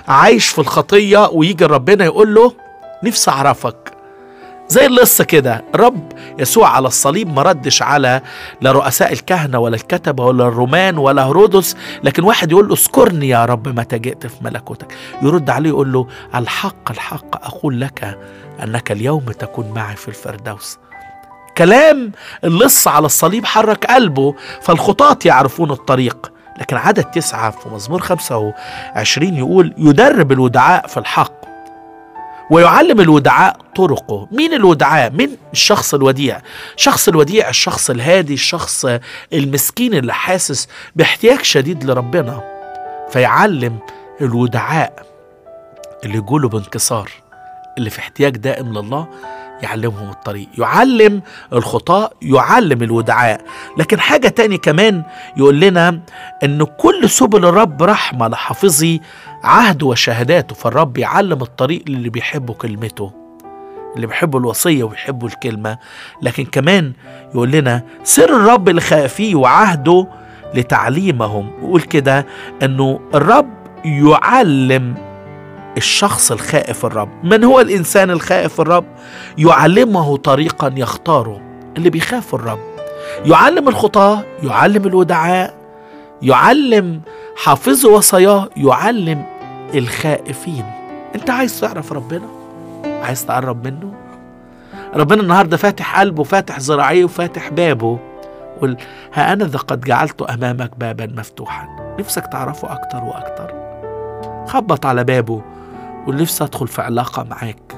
عايش في الخطية ويجي ربنا يقول له نفسي أعرفك زي القصة كده رب يسوع على الصليب ما ردش على لا رؤساء الكهنة ولا الكتبة ولا الرومان ولا هرودس لكن واحد يقول له اذكرني يا رب متى جئت في ملكوتك يرد عليه يقول له الحق الحق أقول لك أنك اليوم تكون معي في الفردوس كلام اللص على الصليب حرك قلبه فالخطاة يعرفون الطريق لكن عدد تسعة في مزمور 25 يقول يدرب الودعاء في الحق ويعلم الودعاء طرقه مين الودعاء مين الشخص الوديع الشخص الوديع الشخص الهادي الشخص المسكين اللي حاسس باحتياج شديد لربنا فيعلم الودعاء اللي يقولوا بانكسار اللي في احتياج دائم لله يعلمهم الطريق يعلم الخطاة يعلم الودعاء لكن حاجة تاني كمان يقول لنا ان كل سبل الرب رحمة لحافظي عهد وشهاداته فالرب يعلم الطريق للي بيحبوا كلمته اللي بيحبوا الوصية ويحبوا الكلمة لكن كمان يقول لنا سر الرب لخائفيه وعهده لتعليمهم يقول كده انه الرب يعلم الشخص الخائف الرب من هو الإنسان الخائف الرب يعلمه طريقا يختاره اللي بيخاف الرب يعلم الخطاة يعلم الودعاء يعلم حافظوا وصاياه يعلم الخائفين انت عايز تعرف ربنا عايز تقرب منه ربنا النهاردة فاتح قلبه فاتح ذراعيه وفاتح بابه قل ها أنا ذا قد جعلت أمامك بابا مفتوحا نفسك تعرفه أكتر وأكتر خبط على بابه ونفسي أدخل في علاقة معاك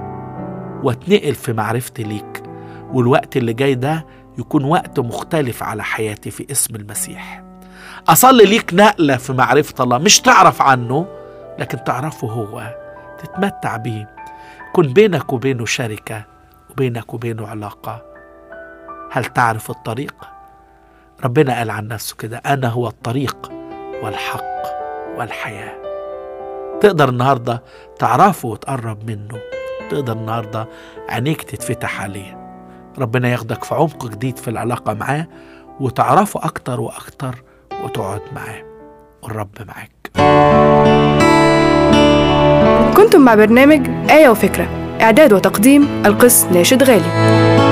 واتنقل في معرفتي ليك والوقت اللي جاي ده يكون وقت مختلف على حياتي في اسم المسيح أصلي ليك نقلة في معرفة الله مش تعرف عنه لكن تعرفه هو تتمتع بيه يكون بينك وبينه شركة وبينك وبينه علاقة هل تعرف الطريق؟ ربنا قال عن نفسه كده أنا هو الطريق والحق والحياة تقدر النهاردة تعرفه وتقرب منه تقدر النهاردة عينيك تتفتح عليه ربنا ياخدك في عمق جديد في العلاقة معاه وتعرفه أكتر وأكتر وتقعد معاه والرب معاك كنتم مع برنامج آية وفكرة إعداد وتقديم القس ناشد غالي